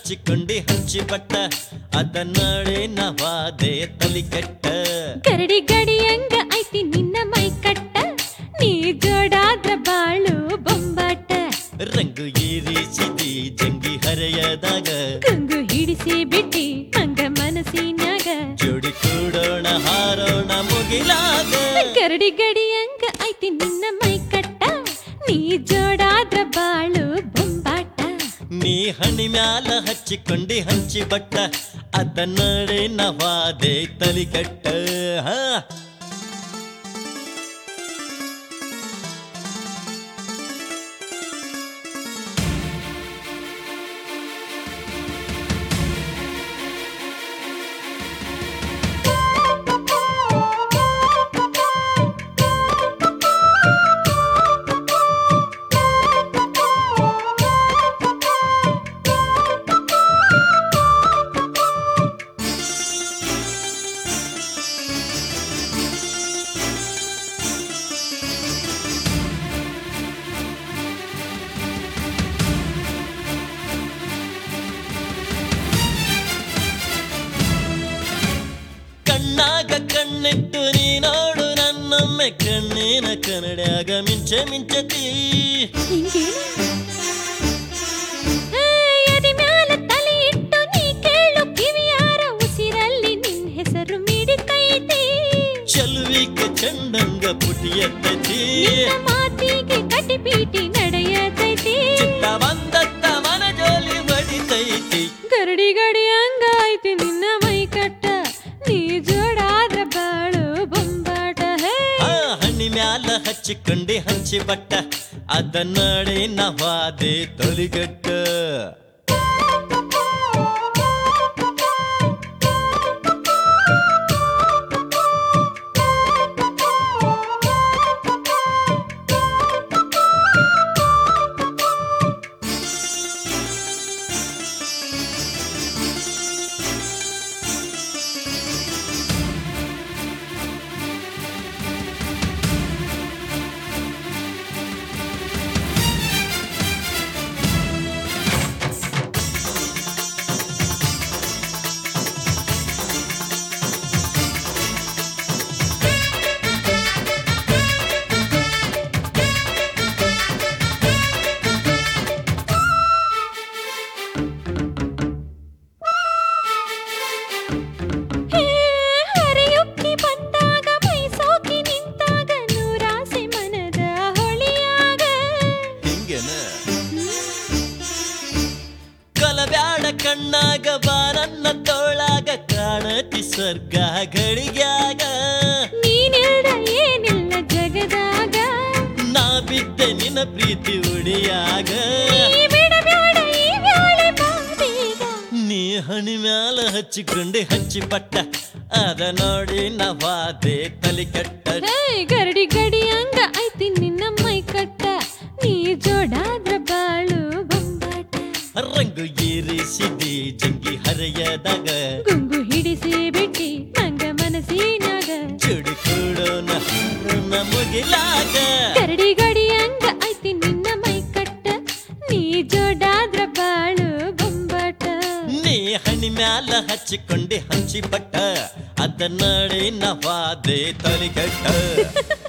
ಹಚ್ಚಿಕೊಂಡಿ ಹಂಚಿ ಬಟ್ಟ ಅದನ್ನಡೆ ನವಾದೆ ತಲಿ ಕೆಟ್ಟ ಕರಡಿ ಗಡಿಯಂಗ ಐತಿ ನಿನ್ನ ಮೈ ಕಟ್ಟ ನೀ ಜೋಡಾದ್ರ ಬಾಳು ಬೊಂಬಾಟ ರಂಗು ಏರಿಸಿದಿ ಜಂಗಿ ಹರೆಯದಾಗ ಕಂಗು ಹಿಡಿಸಿ ಬಿಟ್ಟಿ ಹಂಗ ಮನಸ್ಸಿನ್ಯಾಗ ಜೋಡಿ ಕೂಡೋಣ ಹಾರೋಣ ಮುಗಿಲಾಗ ಕರಡಿ ಗಡಿಯಂಗ ಐತಿ ನಿನ್ನ ಮೈ ಕಟ್ಟ ನೀ ಜೋಡಾದ್ರ ಬಾಳು ಬೊಂಬಾಟ ನೀ ಹಣಿ ಮ್ಯಾಲ ಹಚ್ಚಿಕೊಂಡಿ ಹಂಚಿ ಬಟ್ಟ ಅದನ್ನಡೆ ನವಾದೆ ತಲಿ ಕೆಟ್ಟ ಹಾ ಕಣ್ಣಾಗ ಕಣ್ಣಿಟ್ಟು ನೀ ನೋಡು ನನ್ನೊಮ್ಮೆ ಕಣ್ಣಿನ ಕನ್ನಡ್ಯಾಗ ಮಿಂಚೆ ಮಿಂಚತಿ ಎದಿ ಮ್ಯಾಲ ತಲೆ ಇಟ್ಟು ನೀ ಕೇಳು ಕಿವಿಯಾರ ಉಸಿರಲ್ಲಿ ನಿನ್ ಹೆಸರು ಮಿಡಿತೈತಿ ಚಲುವಿಕೆ ಚಂಡಂಗ ಪುಟಿಯತ್ತೈತಿ ನಿನ್ನ ಮಾತಿಗೆ ಕಟಿಪೀಟಿ ನಡೆಯತೈತಿ ಚಿತ್ತ ಬಂದತ್ತ ಮನ ಜೋಲಿ ಬಡಿತೈತಿ ಗರಡಿ ಗಡಿ ಹಂಗ ಐತಿ ನಿನ್ನ ಮೈ ಕಟ್ಟ ನೀ ಜೋಡಾದ್ರ ಬಾಳು ಬೊಂಬಾಟ ಹೇ ಆ ಹಣ್ಣಿ ಮ್ಯಾಲ ಹಚ್ಚಿಕೊಂಡಿ ಹಂಚಿ ಬಟ್ಟ ಅದನ್ನಡೆ ನವಾದೆ ತೊಲಿಗಟ್ಟ ಹೇ, ಹರಿಯುಕ್ಕಿ ಬಂದಾಗ ಮೈ ಸೋಕಿ ನಿಂತಾಗ ನೂರಾಸೆ ಮನದ ಹೊಳಿಯಾಗ ಹಿಂಗೇನ ಕಲಬ್ಯಾಡ ಕಣ್ಣಾಗ ಬಾರನ್ನ ತೋಳಾಗ ಕಾಣತಿ ಸ್ವರ್ಗ ಗಳಿಗ್ಯಾಗ ನೀನಿಲ್ದ ಏನಿಲ್ಲ ಜಗದಾಗ ನಾ ಬಿದ್ದೆ ನಿನ್ನ ಪ್ರೀತಿ ಉಡಿಯಾಗ ನೀ ಬಿಡಬ್ಯಾಡ ಈ ಬ್ಯಾಳೆ ಬಾಬೀಗ ನೀ ಹಣಿ ಮ್ಯಾಲ ಹಚ್ಚಿಕೊಂಡೆ ಹಚ್ಚಿ ಪಟ್ಟ ಅದ ನೋಡಿ ನವಾದೆ ತಲಿ ಕೆಟ್ಟ ಹೇ ಗರಡಿ ಗಡಿ ಹಂಗ ಐತಿ ನಿನ್ನ ಮೈ ಕಟ್ಟ ನೀ ಜೋಡಾದ್ರ ಬಾಳು ಬೊಂಬಾಟ ರಂಗು ಏರಿಸಿದಿ ಜಂಗಿ ಹರೆಯದಾಗ ಗುಂಗು ಹಿಡಿಸಿ ಬಿಟ್ಟಿ ಹಂಗ ಮನಸ್ಸಿನಾಗ ಜೋಡಿ ಕೂಡೋಣ ಹಾರೋಣ ಮುಗಿಲಾಗ ಗರಡಿ ಗಡಿ ಹಂಗ ಐತಿ ನಿನ್ನ ಮೈ ಕಟ್ಟ ನೀ ಜೋಡಾದ್ರ ಬಾಳು ಬೊಂಬಾಟ ನೀ ಹಣಿ ಮ್ಯಾಲ ಹಚ್ಚಿಕೊಂಡೆ ಹಂಚಿ ಬಟ್ಟ ಅದನ್ನಡೆ ನವಾದೆ ತಲಿ ಕೆಟ್ಟ